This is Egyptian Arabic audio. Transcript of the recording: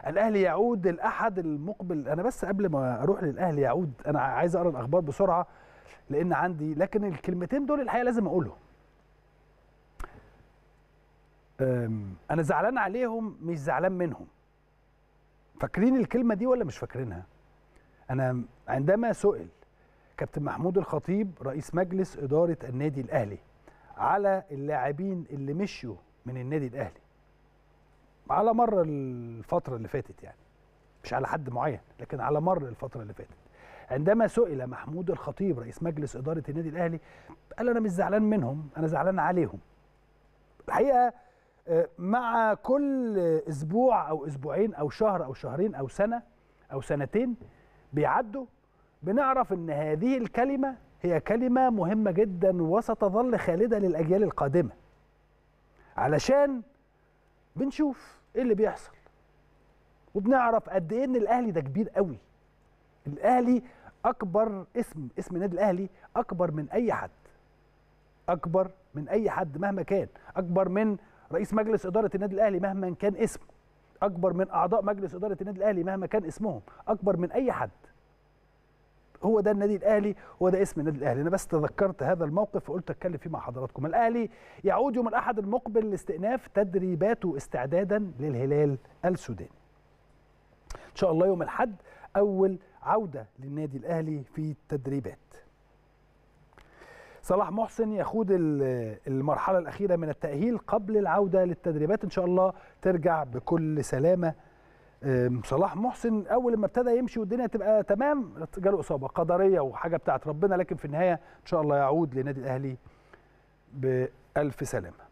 الاهلي يعود الاحد المقبل انا بس قبل ما اروح للاهلي يعود انا عايز اقرا الاخبار بسرعه لان عندي لكن الكلمتين دول الحقيقه لازم اقولهم أم، انا زعلان عليهم مش زعلان منهم فاكرين الكلمه دي ولا مش فاكرينها انا عندما سئل كابتن محمود الخطيب رئيس مجلس اداره النادي الاهلي على اللاعبين اللي مشيوا من النادي الاهلي على مر الفتره اللي فاتت يعني مش على حد معين لكن على مر الفتره اللي فاتت عندما سئل محمود الخطيب رئيس مجلس اداره النادي الاهلي قال انا مش زعلان منهم انا زعلان عليهم الحقيقه آه، مع كل اسبوع او اسبوعين او شهر او شهرين او سنه او سنتين بيعدوا بنعرف ان هذه الكلمه هي كلمه مهمه جدا وستظل خالده للاجيال القادمه علشان بنشوف ايه اللي بيحصل وبنعرف قد ايه ان الاهلي ده كبير قوي الاهلي اكبر اسم اسم النادي الاهلي اكبر من اي حد اكبر من اي حد مهما كان اكبر من رئيس مجلس اداره النادي الاهلي مهما كان اسمه اكبر من اعضاء مجلس اداره النادي الاهلي مهما كان اسمهم اكبر من اي حد هو ده النادي الاهلي هو ده اسم النادي الاهلي انا بس تذكرت هذا الموقف وقلت اتكلم فيه مع حضراتكم الاهلي يعود يوم الاحد المقبل لاستئناف تدريباته استعدادا للهلال السوداني ان شاء الله يوم الاحد اول عوده للنادي الاهلي في التدريبات صلاح محسن يخوض ال- المرحله الاخيره من التاهيل قبل العوده للتدريبات ان شاء الله ترجع بكل سلامه أم، صلاح محسن اول ما ابتدى يمشي والدنيا تبقى تمام جاله اصابه قدريه وحاجه بتاعت ربنا لكن في النهايه ان شاء الله يعود لنادي الاهلي بالف سلامه